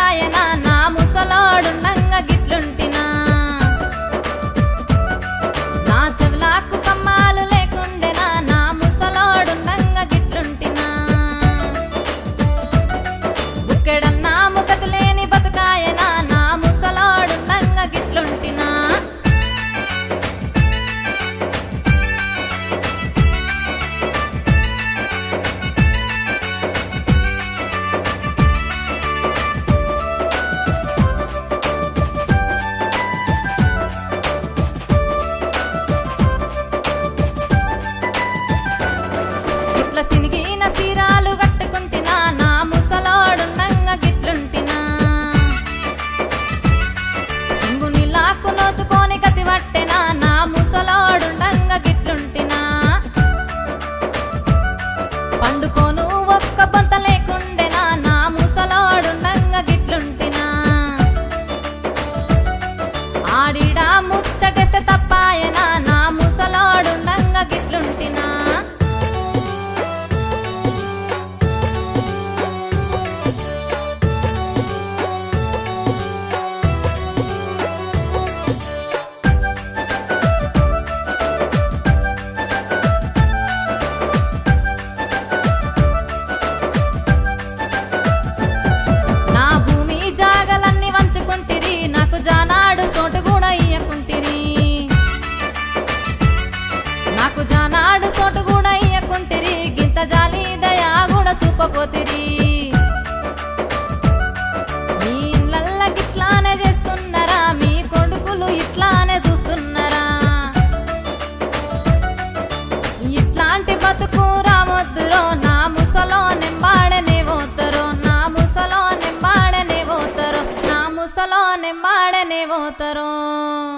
బతుకాయనా నా ముసలోడుండంగా గిట్లుంటినా నా చెవులాకు కమ్మాలు లేకుండెనా నా ముసలోడుండంగా గిట్లుంటినా బుక్కెడన్నా ముఖత లేని బతుకాయనా నా ముసలోడుండంగా గిట్లుంటినా ఇట్ల సినిగిన సీరాలు కట్టుకుంటినా నా ముసలోడున్నంగా గిట్లుంటినా శంభుని లాక్కు నోసుకొని గతి పట్టెనా నా ముసలోడుండంగా గిట్లుంటినా పండుకోను ఒక్క బొంత లేకుండెనా నా ముసలోడుండంగా గిట్లుంటినా ఆడిడా ముచ్చటెస్తే తప్పాయనా నా ముసలోడుండంగా గిట్లుంటినా నా భూమి జాగలన్నీ వంచుకుంటిరి నాకు జానాడు సోటు కూడా ఇయ్యకుంటిరి నాకు జానాడు సోటు కూడా ఇయ్యకుంటిరి గింత జాలి దయా కూడా సూపపోతిరి మీ ఇళ్ళల్ల గిట్లానే చేస్తున్నారా మీ కొడుకులు ఇట్లానే చూస్తున్నారా ఇట్లాంటి బతుకు రావద్దురో నా ముసలో నెంబాడనే పోతారో నా ముసలో నెంబాడనే పోతారో నా ముసలో నెంబాడనే పోతారో